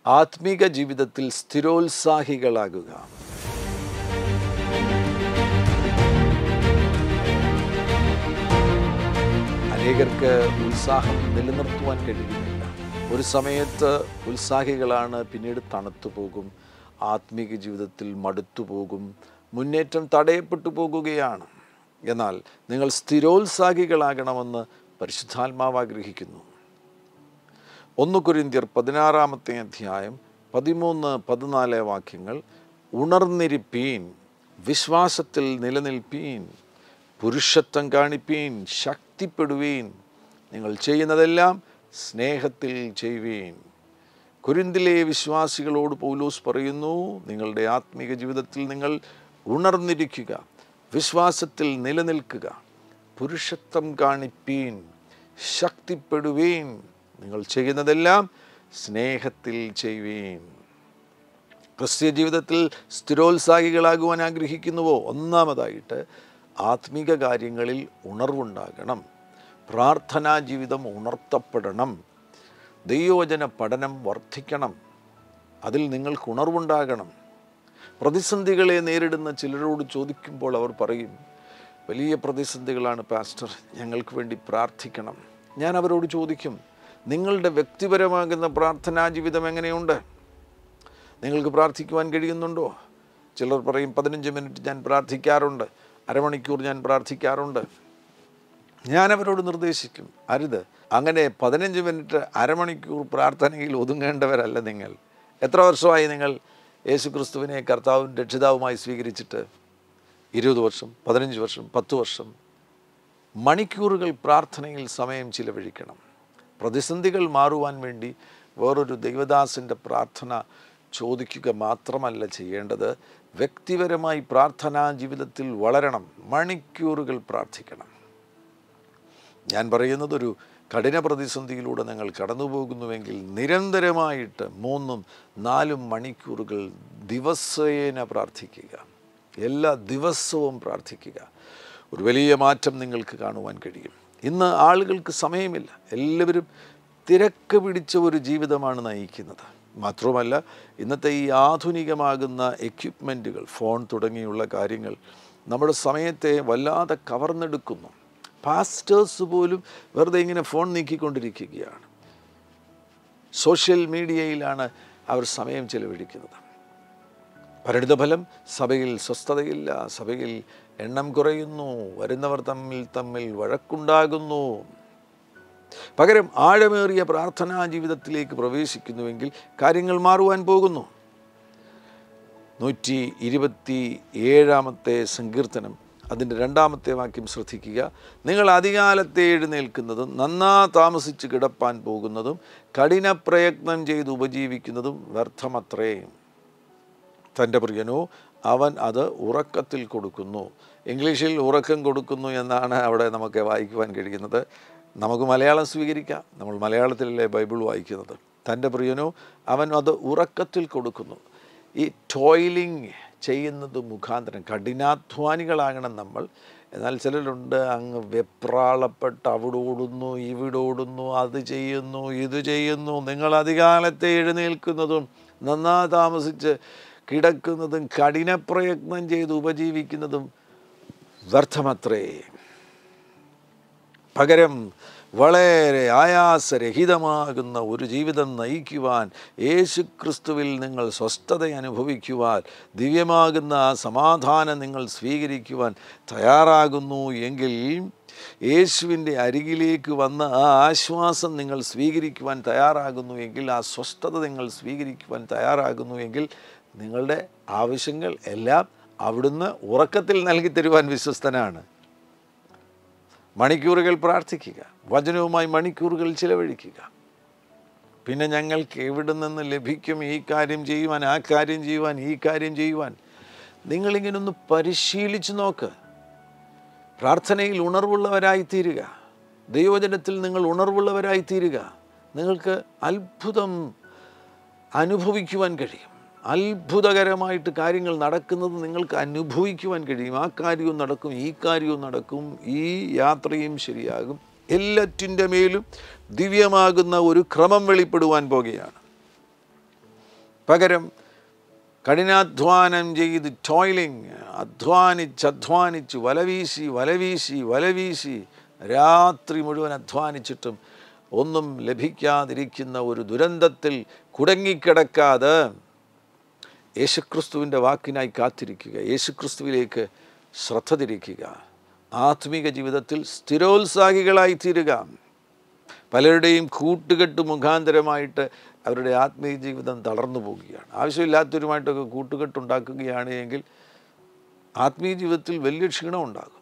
ആത്മീക ജീവിതത്തിൽ സ്ഥിരോത്സാഹികളാകുക അനേകർക്ക് ഉത്സാഹം നിലനിർത്തുവാൻ കഴിയുന്നില്ല ഒരു സമയത്ത് ഉത്സാഹികളാണ് പിന്നീട് തണുത്തു പോകും ആത്മീക ജീവിതത്തിൽ മടുത്തു പോകും മുന്നേറ്റം തടയപ്പെട്ടു പോകുകയാണ് എന്നാൽ നിങ്ങൾ സ്ഥിരോത്സാഹികളാകണമെന്ന് പരിശുദ്ധാത്മാവ് ആഗ്രഹിക്കുന്നു ഒന്ന് കുരിന്തിയർ പതിനാറാമത്തെ അധ്യായം പതിമൂന്ന് പതിനാല് വാക്യങ്ങൾ ഉണർന്നിരിപ്പീൻ വിശ്വാസത്തിൽ നിലനിൽപ്പീൻ പുരുഷത്വം കാണിപ്പീൻ ശക്തിപ്പെടുവീൻ നിങ്ങൾ ചെയ്യുന്നതെല്ലാം സ്നേഹത്തിൽ ചെയ്യുവീൻ കുരിന്തിലെ വിശ്വാസികളോട് പൗലോസ് പറയുന്നു നിങ്ങളുടെ ആത്മീക ജീവിതത്തിൽ നിങ്ങൾ ഉണർന്നിരിക്കുക വിശ്വാസത്തിൽ നിലനിൽക്കുക പുരുഷത്വം കാണിപ്പീൻ ശക്തിപ്പെടുവീൻ നിങ്ങൾ ചെയ്യുന്നതെല്ലാം സ്നേഹത്തിൽ ചെയ്യുവീൻ ക്രിസ്ത്യ ജീവിതത്തിൽ സ്ഥിരോത്സാഹികളാകുവാൻ ആഗ്രഹിക്കുന്നുവോ ഒന്നാമതായിട്ട് ആത്മീക കാര്യങ്ങളിൽ ഉണർവുണ്ടാകണം പ്രാർത്ഥനാ ജീവിതം ഉണർത്തപ്പെടണം ദൈവവചന പഠനം വർദ്ധിക്കണം അതിൽ നിങ്ങൾക്ക് ഉണർവുണ്ടാകണം പ്രതിസന്ധികളെ നേരിടുന്ന ചിലരോട് ചോദിക്കുമ്പോൾ അവർ പറയും വലിയ പ്രതിസന്ധികളാണ് പാസ്റ്റർ ഞങ്ങൾക്ക് വേണ്ടി പ്രാർത്ഥിക്കണം ഞാൻ അവരോട് ചോദിക്കും നിങ്ങളുടെ വ്യക്തിപരമാകുന്ന പ്രാർത്ഥനാ ജീവിതം എങ്ങനെയുണ്ട് നിങ്ങൾക്ക് പ്രാർത്ഥിക്കുവാൻ കഴിയുന്നുണ്ടോ ചിലർ പറയും പതിനഞ്ച് മിനിറ്റ് ഞാൻ പ്രാർത്ഥിക്കാറുണ്ട് അരമണിക്കൂർ ഞാൻ പ്രാർത്ഥിക്കാറുണ്ട് ഞാൻ അവരോട് നിർദ്ദേശിക്കും അരുത് അങ്ങനെ പതിനഞ്ച് മിനിറ്റ് അരമണിക്കൂർ പ്രാർത്ഥനയിൽ ഒതുങ്ങേണ്ടവരല്ല നിങ്ങൾ എത്ര വർഷമായി നിങ്ങൾ യേശു ക്രിസ്തുവിനെ കർത്താവും രക്ഷിതാവുമായി സ്വീകരിച്ചിട്ട് ഇരുപത് വർഷം പതിനഞ്ച് വർഷം പത്ത് വർഷം മണിക്കൂറുകൾ പ്രാർത്ഥനയിൽ സമയം ചിലവഴിക്കണം പ്രതിസന്ധികൾ മാറുവാൻ വേണ്ടി വേറൊരു ദൈവദാസൻ്റെ പ്രാർത്ഥന ചോദിക്കുക മാത്രമല്ല ചെയ്യേണ്ടത് വ്യക്തിപരമായി പ്രാർത്ഥനാ ജീവിതത്തിൽ വളരണം മണിക്കൂറുകൾ പ്രാർത്ഥിക്കണം ഞാൻ പറയുന്നത് ഒരു കഠിന പ്രതിസന്ധിയിലൂടെ നിങ്ങൾ കടന്നു പോകുന്നുവെങ്കിൽ നിരന്തരമായിട്ട് മൂന്നും നാലും മണിക്കൂറുകൾ ദിവസേന പ്രാർത്ഥിക്കുക എല്ലാ ദിവസവും പ്രാർത്ഥിക്കുക ഒരു വലിയ മാറ്റം നിങ്ങൾക്ക് കാണുവാൻ കഴിയും ഇന്ന് ആളുകൾക്ക് സമയമില്ല എല്ലാവരും തിരക്ക് പിടിച്ച ഒരു ജീവിതമാണ് നയിക്കുന്നത് മാത്രവുമല്ല ഇന്നത്തെ ഈ ആധുനികമാകുന്ന എക്യുപ്മെൻറ്റുകൾ ഫോൺ തുടങ്ങിയുള്ള കാര്യങ്ങൾ നമ്മുടെ സമയത്തെ വല്ലാതെ കവർന്നെടുക്കുന്നു പാസ്റ്റേഴ്സ് പോലും വെറുതെ ഇങ്ങനെ ഫോൺ നീക്കിക്കൊണ്ടിരിക്കുകയാണ് സോഷ്യൽ മീഡിയയിലാണ് അവർ സമയം ചെലവഴിക്കുന്നത് പരിണിതഫലം സഭയിൽ സ്വസ്ഥതയില്ല സഭയിൽ എണ്ണം കുറയുന്നു വരുന്നവർ തമ്മിൽ തമ്മിൽ വഴക്കുണ്ടാകുന്നു പകരം ആഴമേറിയ പ്രാർത്ഥനാ ജീവിതത്തിലേക്ക് പ്രവേശിക്കുന്നുവെങ്കിൽ കാര്യങ്ങൾ മാറുവാൻ പോകുന്നു നൂറ്റി ഇരുപത്തി ഏഴാമത്തെ സങ്കീർത്തനം അതിൻ്റെ രണ്ടാമത്തെ വാക്യം ശ്രദ്ധിക്കുക നിങ്ങൾ അധികാലത്തെ എഴുന്നേൽക്കുന്നതും നന്നാ താമസിച്ച് കിടപ്പാൻ പോകുന്നതും കഠിന പ്രയത്നം ചെയ്ത് ഉപജീവിക്കുന്നതും വ്യർത്ഥമത്രേ തൻ്റെ പ്രിയനോ അവൻ അത് ഉറക്കത്തിൽ കൊടുക്കുന്നു ഇംഗ്ലീഷിൽ ഉറക്കം കൊടുക്കുന്നു എന്നാണ് അവിടെ നമുക്ക് വായിക്കുവാൻ കഴിയുന്നത് നമുക്ക് മലയാളം സ്വീകരിക്കാം നമ്മൾ മലയാളത്തിലല്ലേ ബൈബിൾ വായിക്കുന്നത് തൻ്റെ പ്രിയനോ അവൻ അത് ഉറക്കത്തിൽ കൊടുക്കുന്നു ഈ ടോയിലിംഗ് ചെയ്യുന്നത് മുഖാന്തരം കഠിനാധ്വാനികളാകണം നമ്മൾ എന്നാൽ ചിലരുണ്ട് അങ്ങ് വെപ്രാളപ്പെട്ട് അവിടെ ഓടുന്നു ഇവിടെ ഓടുന്നു അത് ചെയ്യുന്നു ഇത് ചെയ്യുന്നു നിങ്ങൾ അധികാലത്തെ എഴുന്നേൽക്കുന്നതും നന്നാ താമസിച്ച് കിടക്കുന്നതും കഠിന പ്രയത്നം ചെയ്ത് ഉപജീവിക്കുന്നതും വ്യർത്ഥമത്രേ പകരം വളരെ ആയാസരഹിതമാകുന്ന ഒരു ജീവിതം നയിക്കുവാൻ യേശു ക്രിസ്തുവിൽ നിങ്ങൾ സ്വസ്ഥത അനുഭവിക്കുവാൻ ദിവ്യമാകുന്ന ആ സമാധാനം നിങ്ങൾ സ്വീകരിക്കുവാൻ തയ്യാറാകുന്നു എങ്കിൽ യേശുവിൻ്റെ അരികിലേക്ക് വന്ന ആ ആശ്വാസം നിങ്ങൾ സ്വീകരിക്കുവാൻ തയ്യാറാകുന്നു എങ്കിൽ ആ സ്വസ്ഥത നിങ്ങൾ സ്വീകരിക്കുവാൻ തയ്യാറാകുന്നു എങ്കിൽ നിങ്ങളുടെ ആവശ്യങ്ങൾ എല്ലാം അവിടുന്ന് ഉറക്കത്തിൽ നൽകി തരുവാൻ വിശ്വസ്തനാണ് മണിക്കൂറുകൾ പ്രാർത്ഥിക്കുക വചനവുമായി മണിക്കൂറുകൾ ചിലവഴിക്കുക പിന്നെ ഞങ്ങൾക്ക് എവിടെ നിന്ന് ലഭിക്കും ഈ കാര്യം ചെയ്യുവാൻ ആ കാര്യം ചെയ്യുവാൻ ഈ കാര്യം ചെയ്യുവാൻ നിങ്ങളിങ്ങനെ ഒന്ന് പരിശീലിച്ച് നോക്ക് പ്രാർത്ഥനയിൽ ഉണർവുള്ളവരായി തീരുക ദൈവജനത്തിൽ നിങ്ങൾ ഉണർവുള്ളവരായി തീരുക നിങ്ങൾക്ക് അത്ഭുതം അനുഭവിക്കുവാൻ കഴിയും അത്ഭുതകരമായിട്ട് കാര്യങ്ങൾ നടക്കുന്നത് നിങ്ങൾക്ക് അനുഭവിക്കുവാൻ കഴിയും ആ കാര്യവും നടക്കും ഈ കാര്യവും നടക്കും ഈ യാത്രയും ശരിയാകും എല്ലാറ്റിൻ്റെ മേലും ദിവ്യമാകുന്ന ഒരു ക്രമം വെളിപ്പെടുവാൻ പോകുകയാണ് പകരം കഠിനാധ്വാനം ചെയ്ത് ടോയിലിംഗ് അധ്വാനിച്ച് അധ്വാനിച്ച് വലവീശി വലവീശി വലവീശി രാത്രി മുഴുവൻ അധ്വാനിച്ചിട്ടും ഒന്നും ലഭിക്കാതിരിക്കുന്ന ഒരു ദുരന്തത്തിൽ കുടങ്ങിക്കിടക്കാതെ യേശുക്രിസ്തുവിൻ്റെ വാക്കിനായി കാത്തിരിക്കുക യേശുക്രിസ്തുവിലേക്ക് ശ്രദ്ധ തിരിക്കുക ആത്മീക ജീവിതത്തിൽ സ്ഥിരോത്സാഹികളായി തീരുക പലരുടെയും കൂട്ടുകെട്ട് മുഖാന്തരമായിട്ട് അവരുടെ ആത്മീയ ജീവിതം തളർന്നു പോവുകയാണ് ആവശ്യമില്ലാത്തവരുമായിട്ടൊക്കെ കൂട്ടുകെട്ടുണ്ടാക്കുകയാണ് എങ്കിൽ ആത്മീയ ജീവിതത്തിൽ വലിയ ക്ഷീണം ഉണ്ടാകും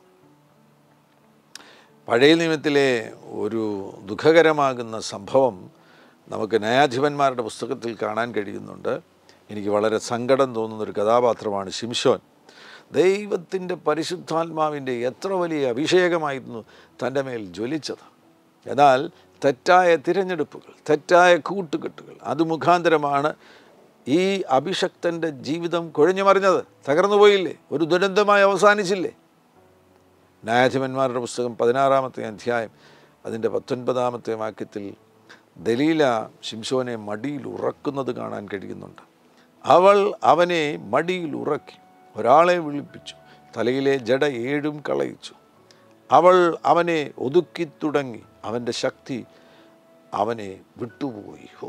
പഴയ നിയമത്തിലെ ഒരു ദുഃഖകരമാകുന്ന സംഭവം നമുക്ക് ന്യായാധിപന്മാരുടെ പുസ്തകത്തിൽ കാണാൻ കഴിയുന്നുണ്ട് എനിക്ക് വളരെ സങ്കടം തോന്നുന്ന ഒരു കഥാപാത്രമാണ് ശിംഷോൻ ദൈവത്തിൻ്റെ പരിശുദ്ധാത്മാവിൻ്റെ എത്ര വലിയ അഭിഷേകമായിരുന്നു തൻ്റെ മേൽ ജ്വലിച്ചത് എന്നാൽ തെറ്റായ തിരഞ്ഞെടുപ്പുകൾ തെറ്റായ കൂട്ടുകെട്ടുകൾ അത് മുഖാന്തരമാണ് ഈ അഭിഷക്തൻ്റെ ജീവിതം കുഴഞ്ഞു മറിഞ്ഞത് തകർന്നു പോയില്ലേ ഒരു ദുരന്തമായി അവസാനിച്ചില്ലേ ന്യായാധിപന്മാരുടെ പുസ്തകം പതിനാറാമത്തെ അധ്യായം അതിൻ്റെ പത്തൊൻപതാമത്തെ വാക്യത്തിൽ ദലീല ശിംശോനെ മടിയിൽ ഉറക്കുന്നത് കാണാൻ കഴിയുന്നുണ്ട് അവൾ അവനെ മടിയിൽ ഉറക്കി ഒരാളെ വിളിപ്പിച്ചു തലയിലെ ജട ഏഴും കളയിച്ചു അവൾ അവനെ ഒതുക്കി തുടങ്ങി അവൻ്റെ ശക്തി അവനെ വിട്ടുപോയി ഓ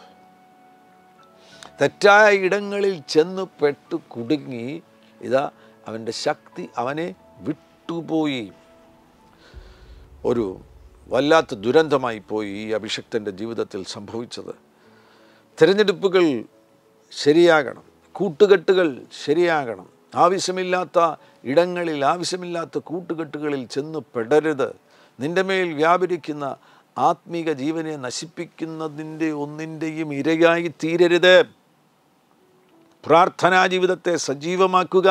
തെറ്റായ ഇടങ്ങളിൽ ചെന്ന് പെട്ട് കുടുങ്ങി ഇതാ അവൻ്റെ ശക്തി അവനെ വിട്ടുപോയി ഒരു വല്ലാത്ത ദുരന്തമായി പോയി ഈ അഭിഷക്തൻ്റെ ജീവിതത്തിൽ സംഭവിച്ചത് തിരഞ്ഞെടുപ്പുകൾ ശരിയാകണം കൂട്ടുകെട്ടുകൾ ശരിയാകണം ആവശ്യമില്ലാത്ത ഇടങ്ങളിൽ ആവശ്യമില്ലാത്ത കൂട്ടുകെട്ടുകളിൽ ചെന്ന് പെടരുത് നിന്റെ മേൽ വ്യാപരിക്കുന്ന ആത്മീക ജീവനെ നശിപ്പിക്കുന്നതിൻ്റെ ഒന്നിൻ്റെയും ഇരയായി തീരരുത് പ്രാർത്ഥനാ ജീവിതത്തെ സജീവമാക്കുക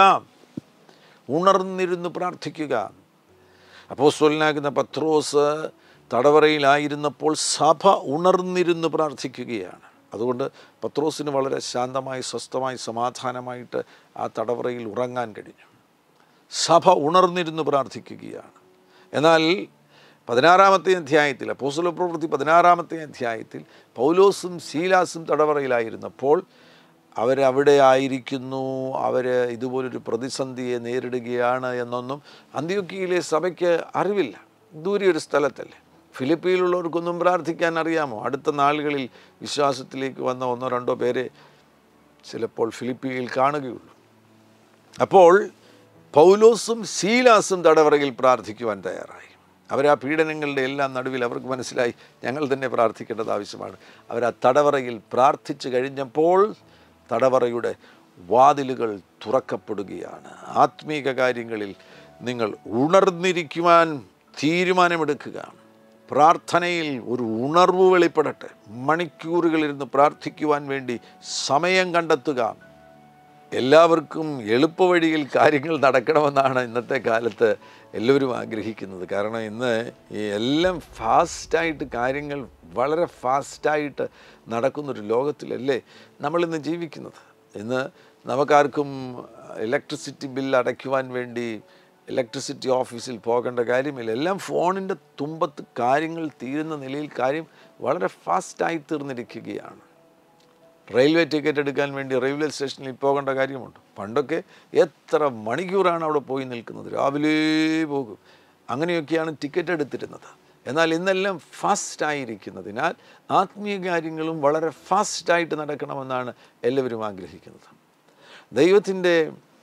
ഉണർന്നിരുന്ന് പ്രാർത്ഥിക്കുക അപ്പോസ്തലനാകുന്ന പത്രോസ് തടവറയിലായിരുന്നപ്പോൾ സഭ ഉണർന്നിരുന്ന് പ്രാർത്ഥിക്കുകയാണ് അതുകൊണ്ട് പത്രോസിന് വളരെ ശാന്തമായി സ്വസ്ഥമായി സമാധാനമായിട്ട് ആ തടവറയിൽ ഉറങ്ങാൻ കഴിഞ്ഞു സഭ ഉണർന്നിരുന്ന് പ്രാർത്ഥിക്കുകയാണ് എന്നാൽ പതിനാറാമത്തെ അധ്യായത്തിൽ അപ്പോസ്തല പ്രവൃത്തി പതിനാറാമത്തെ അധ്യായത്തിൽ പൗലോസും ശീലാസും തടവറയിലായിരുന്നപ്പോൾ അവരവിടെ ആയിരിക്കുന്നു അവർ ഇതുപോലൊരു പ്രതിസന്ധിയെ നേരിടുകയാണ് എന്നൊന്നും അന്ത്യോക്കിയിലെ സഭയ്ക്ക് അറിവില്ല ദൂരെ ഒരു സ്ഥലത്തല്ലേ ഫിലിപ്പിയിലുള്ളവർക്കൊന്നും പ്രാർത്ഥിക്കാൻ അറിയാമോ അടുത്ത നാളുകളിൽ വിശ്വാസത്തിലേക്ക് വന്ന ഒന്നോ രണ്ടോ പേരെ ചിലപ്പോൾ ഫിലിപ്പിയിൽ കാണുകയുള്ളൂ അപ്പോൾ പൗലോസും ശീലാസും തടവറയിൽ പ്രാർത്ഥിക്കുവാൻ തയ്യാറായി അവർ ആ പീഡനങ്ങളുടെ എല്ലാം നടുവിൽ അവർക്ക് മനസ്സിലായി ഞങ്ങൾ തന്നെ പ്രാർത്ഥിക്കേണ്ടത് ആവശ്യമാണ് അവർ ആ തടവറയിൽ പ്രാർത്ഥിച്ചു കഴിഞ്ഞപ്പോൾ തടവറയുടെ വാതിലുകൾ തുറക്കപ്പെടുകയാണ് ആത്മീക കാര്യങ്ങളിൽ നിങ്ങൾ ഉണർന്നിരിക്കുവാൻ തീരുമാനമെടുക്കുക പ്രാർത്ഥനയിൽ ഒരു ഉണർവ് വെളിപ്പെടട്ടെ മണിക്കൂറുകളിരുന്ന് പ്രാർത്ഥിക്കുവാൻ വേണ്ടി സമയം കണ്ടെത്തുക എല്ലാവർക്കും എളുപ്പവഴിയിൽ കാര്യങ്ങൾ നടക്കണമെന്നാണ് ഇന്നത്തെ കാലത്ത് എല്ലാവരും ആഗ്രഹിക്കുന്നത് കാരണം ഇന്ന് ഈ എല്ലാം ഫാസ്റ്റായിട്ട് കാര്യങ്ങൾ വളരെ ഫാസ്റ്റായിട്ട് നടക്കുന്നൊരു ലോകത്തിലല്ലേ നമ്മളിന്ന് ജീവിക്കുന്നത് ഇന്ന് നമുക്കാർക്കും ഇലക്ട്രിസിറ്റി ബില്ല് അടയ്ക്കുവാൻ വേണ്ടി ഇലക്ട്രിസിറ്റി ഓഫീസിൽ പോകേണ്ട കാര്യമില്ല എല്ലാം ഫോണിൻ്റെ തുമ്പത്ത് കാര്യങ്ങൾ തീരുന്ന നിലയിൽ കാര്യം വളരെ ഫാസ്റ്റായി തീർന്നിരിക്കുകയാണ് റെയിൽവേ ടിക്കറ്റ് എടുക്കാൻ വേണ്ടി റെയിൽവേ സ്റ്റേഷനിൽ പോകേണ്ട കാര്യമുണ്ട് പണ്ടൊക്കെ എത്ര മണിക്കൂറാണ് അവിടെ പോയി നിൽക്കുന്നത് രാവിലെ പോകും അങ്ങനെയൊക്കെയാണ് ടിക്കറ്റ് എടുത്തിരുന്നത് എന്നാൽ ഇന്നെല്ലാം ഫാസ്റ്റായിരിക്കുന്നതിനാൽ ആത്മീയ കാര്യങ്ങളും വളരെ ഫാസ്റ്റായിട്ട് നടക്കണമെന്നാണ് എല്ലാവരും ആഗ്രഹിക്കുന്നത് ദൈവത്തിൻ്റെ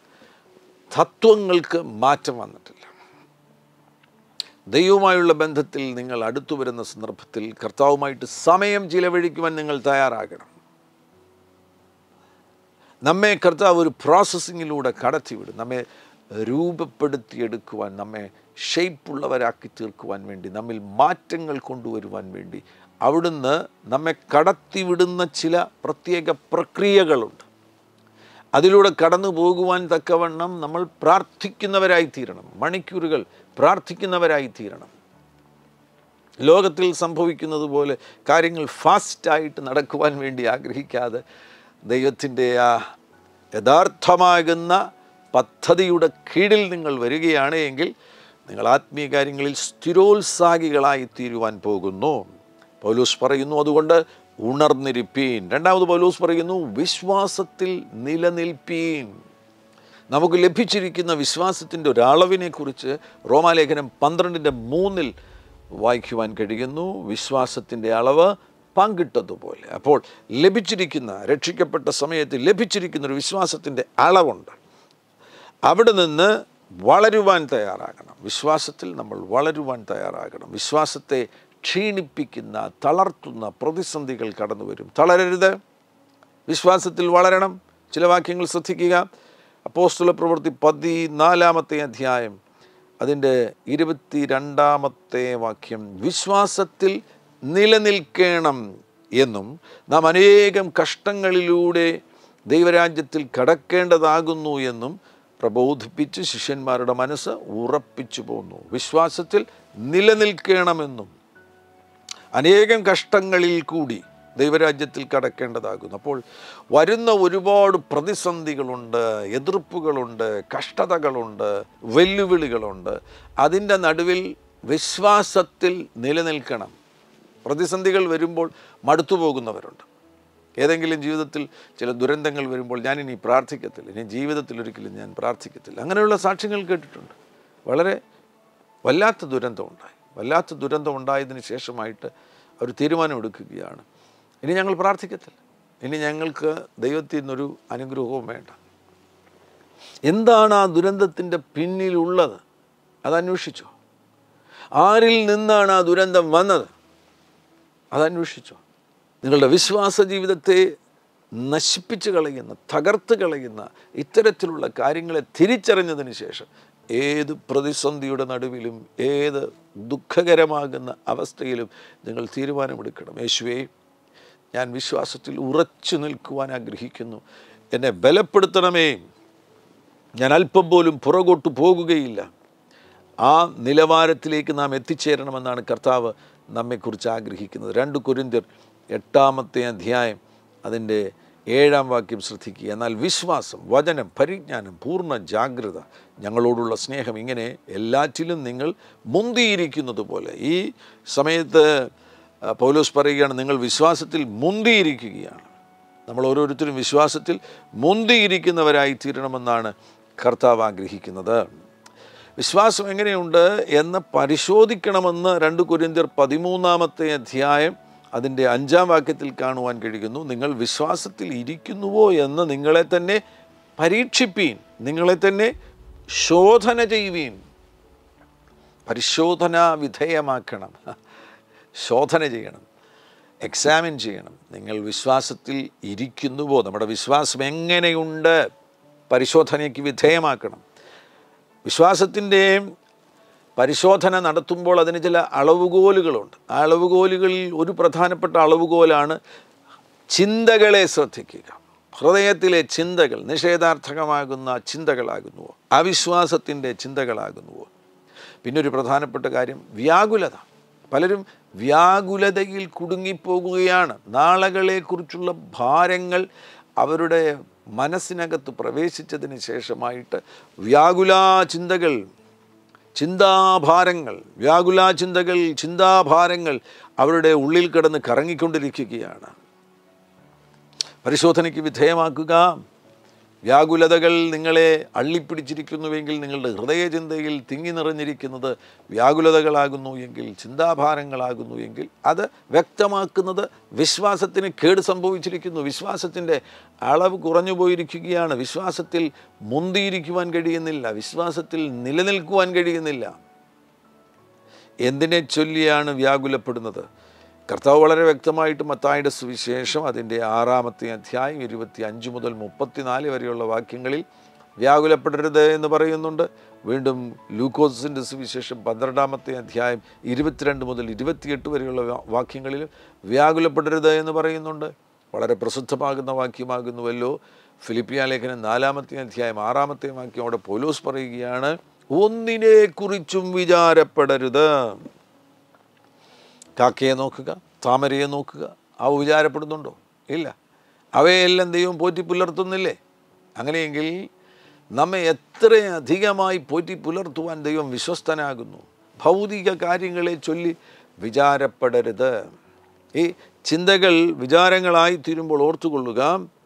തത്വങ്ങൾക്ക് മാറ്റം വന്നിട്ടില്ല ദൈവവുമായുള്ള ബന്ധത്തിൽ നിങ്ങൾ അടുത്തു വരുന്ന സന്ദർഭത്തിൽ കർത്താവുമായിട്ട് സമയം ചിലവഴിക്കുവാൻ നിങ്ങൾ തയ്യാറാകണം നമ്മെ കർത്താവ് ഒരു പ്രോസസ്സിങ്ങിലൂടെ കടത്തിവിടും നമ്മെ രൂപപ്പെടുത്തിയെടുക്കുവാൻ നമ്മെ ഷെയ്പ്പുള്ളവരാക്കി തീർക്കുവാൻ വേണ്ടി നമ്മിൽ മാറ്റങ്ങൾ കൊണ്ടുവരുവാൻ വേണ്ടി അവിടുന്ന് നമ്മെ കടത്തിവിടുന്ന ചില പ്രത്യേക പ്രക്രിയകളുണ്ട് അതിലൂടെ കടന്നു പോകുവാൻ തക്കവണ്ണം നമ്മൾ പ്രാർത്ഥിക്കുന്നവരായി തീരണം മണിക്കൂറുകൾ പ്രാർത്ഥിക്കുന്നവരായി തീരണം ലോകത്തിൽ സംഭവിക്കുന്നത് പോലെ കാര്യങ്ങൾ ഫാസ്റ്റായിട്ട് നടക്കുവാൻ വേണ്ടി ആഗ്രഹിക്കാതെ ദൈവത്തിൻ്റെ ആ യഥാർത്ഥമാകുന്ന പദ്ധതിയുടെ കീഴിൽ നിങ്ങൾ വരികയാണ് എങ്കിൽ നിങ്ങൾ ആത്മീയ കാര്യങ്ങളിൽ സ്ഥിരോത്സാഹികളായി തീരുവാൻ പോകുന്നു പൗലൂസ് പറയുന്നു അതുകൊണ്ട് ഉണർന്നിരിപ്പീൻ രണ്ടാമത് പൗലോസ് പറയുന്നു വിശ്വാസത്തിൽ നിലനിൽപ്പീൻ നമുക്ക് ലഭിച്ചിരിക്കുന്ന വിശ്വാസത്തിൻ്റെ ഒരളവിനെക്കുറിച്ച് റോമാലേഖനം പന്ത്രണ്ടിൻ്റെ മൂന്നിൽ വായിക്കുവാൻ കഴിയുന്നു വിശ്വാസത്തിൻ്റെ അളവ് പങ്കിട്ടതുപോലെ അപ്പോൾ ലഭിച്ചിരിക്കുന്ന രക്ഷിക്കപ്പെട്ട സമയത്ത് ലഭിച്ചിരിക്കുന്ന ഒരു വിശ്വാസത്തിൻ്റെ അളവുണ്ട് അവിടെ നിന്ന് വളരുവാൻ തയ്യാറാകണം വിശ്വാസത്തിൽ നമ്മൾ വളരുവാൻ തയ്യാറാകണം വിശ്വാസത്തെ ക്ഷീണിപ്പിക്കുന്ന തളർത്തുന്ന പ്രതിസന്ധികൾ കടന്നു വരും തളരരുത് വിശ്വാസത്തിൽ വളരണം ചില വാക്യങ്ങൾ ശ്രദ്ധിക്കുക അപ്പോസ്തുല പ്രവൃത്തി പതിനാലാമത്തെ അധ്യായം അതിൻ്റെ ഇരുപത്തി രണ്ടാമത്തെ വാക്യം വിശ്വാസത്തിൽ നിലനിൽക്കണം എന്നും നാം അനേകം കഷ്ടങ്ങളിലൂടെ ദൈവരാജ്യത്തിൽ കടക്കേണ്ടതാകുന്നു എന്നും പ്രബോധിപ്പിച്ച് ശിഷ്യന്മാരുടെ മനസ്സ് ഉറപ്പിച്ചു പോന്നു വിശ്വാസത്തിൽ നിലനിൽക്കണമെന്നും അനേകം കഷ്ടങ്ങളിൽ കൂടി ദൈവരാജ്യത്തിൽ കടക്കേണ്ടതാകുന്നു അപ്പോൾ വരുന്ന ഒരുപാട് പ്രതിസന്ധികളുണ്ട് എതിർപ്പുകളുണ്ട് കഷ്ടതകളുണ്ട് വെല്ലുവിളികളുണ്ട് അതിൻ്റെ നടുവിൽ വിശ്വാസത്തിൽ നിലനിൽക്കണം പ്രതിസന്ധികൾ വരുമ്പോൾ മടുത്തു പോകുന്നവരുണ്ട് ഏതെങ്കിലും ജീവിതത്തിൽ ചില ദുരന്തങ്ങൾ വരുമ്പോൾ ഞാനിനി പ്രാർത്ഥിക്കത്തില്ല ഇനി ജീവിതത്തിൽ ഒരിക്കലും ഞാൻ പ്രാർത്ഥിക്കത്തില്ല അങ്ങനെയുള്ള സാക്ഷ്യങ്ങൾ കേട്ടിട്ടുണ്ട് വളരെ വല്ലാത്ത ദുരന്തം ഉണ്ടായി വല്ലാത്ത ദുരന്തം ഉണ്ടായതിന് ശേഷമായിട്ട് അവർ തീരുമാനമെടുക്കുകയാണ് ഇനി ഞങ്ങൾ പ്രാർത്ഥിക്കത്തില്ല ഇനി ഞങ്ങൾക്ക് ദൈവത്തിൽ നിന്നൊരു അനുഗ്രഹവും വേണ്ട എന്താണ് ആ ദുരന്തത്തിൻ്റെ പിന്നിലുള്ളത് അതന്വേഷിച്ചോ ആരിൽ നിന്നാണ് ആ ദുരന്തം വന്നത് അതന്വേഷിച്ചോ നിങ്ങളുടെ വിശ്വാസ ജീവിതത്തെ നശിപ്പിച്ച് കളയുന്ന തകർത്ത് കളയുന്ന ഇത്തരത്തിലുള്ള കാര്യങ്ങളെ തിരിച്ചറിഞ്ഞതിന് ശേഷം ഏത് പ്രതിസന്ധിയുടെ നടുവിലും ഏത് ദുഃഖകരമാകുന്ന അവസ്ഥയിലും നിങ്ങൾ തീരുമാനമെടുക്കണം യേശുവേ ഞാൻ വിശ്വാസത്തിൽ ഉറച്ചു നിൽക്കുവാൻ ആഗ്രഹിക്കുന്നു എന്നെ ബലപ്പെടുത്തണമേ ഞാൻ അല്പം പോലും പുറകോട്ട് പോകുകയില്ല ആ നിലവാരത്തിലേക്ക് നാം എത്തിച്ചേരണമെന്നാണ് കർത്താവ് നമ്മെക്കുറിച്ച് ആഗ്രഹിക്കുന്നത് രണ്ട് കുരിന്തിർ എട്ടാമത്തെ അധ്യായം അതിൻ്റെ ഏഴാം വാക്യം ശ്രദ്ധിക്കുക എന്നാൽ വിശ്വാസം വചനം പരിജ്ഞാനം പൂർണ്ണ ജാഗ്രത ഞങ്ങളോടുള്ള സ്നേഹം ഇങ്ങനെ എല്ലാറ്റിലും നിങ്ങൾ മുന്തിയിരിക്കുന്നത് പോലെ ഈ സമയത്ത് ആ, പൗലോസ് പറയുകയാണ് നിങ്ങൾ വിശ്വാസത്തിൽ മുന്തിയിരിക്കുകയാണ് നമ്മൾ ഓരോരുത്തരും വിശ്വാസത്തിൽ മുന്തിയിരിക്കുന്നവരായി തീരണമെന്നാണ് കർത്താവ് ആഗ്രഹിക്കുന്നത് വിശ്വാസം എങ്ങനെയുണ്ട് എന്ന് പരിശോധിക്കണമെന്ന് രണ്ട് കുരിന്തിയർ പതിമൂന്നാമത്തെ അധ്യായം അതിൻ്റെ അഞ്ചാം വാക്യത്തിൽ കാണുവാൻ കഴിയുന്നു നിങ്ങൾ വിശ്വാസത്തിൽ ഇരിക്കുന്നുവോ എന്ന് നിങ്ങളെ തന്നെ പരീക്ഷിപ്പീൻ നിങ്ങളെ തന്നെ ശോധന ചെയ്യുവീൻ പരിശോധന വിധേയമാക്കണം ശോധന ചെയ്യണം എക്സാമിൻ ചെയ്യണം നിങ്ങൾ വിശ്വാസത്തിൽ ഇരിക്കുന്നുവോ നമ്മുടെ വിശ്വാസം എങ്ങനെയുണ്ട് പരിശോധനയ്ക്ക് വിധേയമാക്കണം വിശ്വാസത്തിൻ്റെ പരിശോധന നടത്തുമ്പോൾ അതിന് ചില അളവുകോലുകളുണ്ട് ആ അളവുകോലുകളിൽ ഒരു പ്രധാനപ്പെട്ട അളവുകോലാണ് ചിന്തകളെ ശ്രദ്ധിക്കുക ഹൃദയത്തിലെ ചിന്തകൾ നിഷേധാർത്ഥകമാകുന്ന ചിന്തകളാകുന്നുവോ അവിശ്വാസത്തിൻ്റെ ചിന്തകളാകുന്നുവോ പിന്നെ ഒരു പ്രധാനപ്പെട്ട കാര്യം വ്യാകുലത പലരും വ്യാകുലതയിൽ കുടുങ്ങിപ്പോകുകയാണ് നാളകളെക്കുറിച്ചുള്ള ഭാരങ്ങൾ അവരുടെ മനസ്സിനകത്ത് പ്രവേശിച്ചതിന് ശേഷമായിട്ട് വ്യാകുലാ ചിന്തകൾ ചിന്താഭാരങ്ങൾ വ്യാകുലാ ചിന്തകൾ ചിന്താഭാരങ്ങൾ അവരുടെ ഉള്ളിൽ കിടന്ന് കറങ്ങിക്കൊണ്ടിരിക്കുകയാണ് പരിശോധനയ്ക്ക് വിധേയമാക്കുക വ്യാകുലതകൾ നിങ്ങളെ അള്ളിപ്പിടിച്ചിരിക്കുന്നുവെങ്കിൽ നിങ്ങളുടെ ഹൃദയചിന്തയിൽ തിങ്ങി നിറഞ്ഞിരിക്കുന്നത് വ്യാകുലതകളാകുന്നു എങ്കിൽ ചിന്താഭാരങ്ങളാകുന്നു എങ്കിൽ അത് വ്യക്തമാക്കുന്നത് വിശ്വാസത്തിന് കേട് സംഭവിച്ചിരിക്കുന്നു വിശ്വാസത്തിൻ്റെ അളവ് കുറഞ്ഞു പോയിരിക്കുകയാണ് വിശ്വാസത്തിൽ മുന്തിയിരിക്കുവാൻ കഴിയുന്നില്ല വിശ്വാസത്തിൽ നിലനിൽക്കുവാൻ കഴിയുന്നില്ല എന്തിനെ ചൊല്ലിയാണ് വ്യാകുലപ്പെടുന്നത് കർത്താവ് വളരെ വ്യക്തമായിട്ട് മത്തായുടെ സുവിശേഷം അതിൻ്റെ ആറാമത്തെ അധ്യായം ഇരുപത്തി അഞ്ച് മുതൽ മുപ്പത്തിനാല് വരെയുള്ള വാക്യങ്ങളിൽ വ്യാകുലപ്പെടരുത് എന്ന് പറയുന്നുണ്ട് വീണ്ടും ലൂക്കോസിൻ്റെ സുവിശേഷം പന്ത്രണ്ടാമത്തെ അധ്യായം ഇരുപത്തിരണ്ട് മുതൽ ഇരുപത്തിയെട്ട് വരെയുള്ള വാ- വാക്യങ്ങളിൽ വ്യാകുലപ്പെടരുത് എന്ന് പറയുന്നുണ്ട് വളരെ പ്രസിദ്ധമാകുന്ന വാക്യമാകുന്നുവല്ലോ ഫിലിപ്പിയ ലേഖനം നാലാമത്തെ അധ്യായം ആറാമത്തെ വാക്യം അവിടെ പോലോസ് പറയുകയാണ് ഒന്നിനെക്കുറിച്ചും വിചാരപ്പെടരുത് കാക്കയെ നോക്കുക താമരയെ നോക്കുക അവ വിചാരപ്പെടുന്നുണ്ടോ ഇല്ല അവയെല്ലാം ദൈവം പോറ്റി പുലർത്തുന്നില്ലേ അങ്ങനെയെങ്കിൽ നമ്മെ എത്രയധികമായി പോറ്റി പുലർത്തുവാൻ ദൈവം വിശ്വസ്തനാകുന്നു ഭൗതിക കാര്യങ്ങളെ ചൊല്ലി വിചാരപ്പെടരുത് ഈ ചിന്തകൾ വിചാരങ്ങളായി തീരുമ്പോൾ ഓർത്തുകൊള്ളുക